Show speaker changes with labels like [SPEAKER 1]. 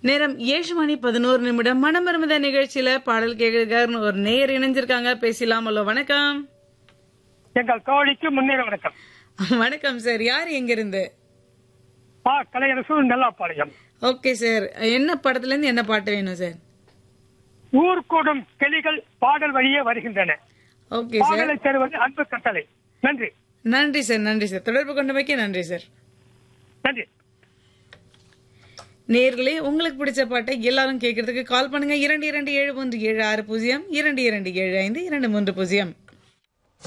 [SPEAKER 1] நேரம் ஏழு மணி பதினோரு நிமிடம் மனமருமத நிகழ்ச்சியில பாடல் கேட்கிறாருன்னு ஒரு நேயர் இணைஞ்சிருக்காங்க பேசலாம் ஹலோ வணக்கம்
[SPEAKER 2] எங்கள் தோழிக்கு முன்னேற வணக்கம்
[SPEAKER 1] வணக்கம் சார் யார் எங்க இருந்து
[SPEAKER 2] பா கலையரசு நல்லாப்பாளையம்
[SPEAKER 1] ஓகே சார் என்ன படத்துல இருந்து என்ன பாட்டு வேணும் சார்
[SPEAKER 2] ஊர்கூடும் கிளிகள் பாடல் வழியே வருகின்றன
[SPEAKER 1] ஓகே சார்
[SPEAKER 2] பாடலை தருவது அன்பு கட்டளை நன்றி
[SPEAKER 1] நன்றி சார் நன்றி சார் தொடர்பு கொண்டமைக்கு நன்றி சார்
[SPEAKER 2] நன்றி
[SPEAKER 1] நேர்களே உங்களுக்கு பிடிச்ச பாட்டை எல்லாரும் கேட்கறதுக்கு கால் பண்ணுங்க இரண்டு இரண்டு ஏழு ஒன்று ஏழு ஆறு பூஜ்ஜியம் இரண்டு இரண்டு ஏழு ஐந்து இரண்டு மூன்று பூஜ்ஜியம்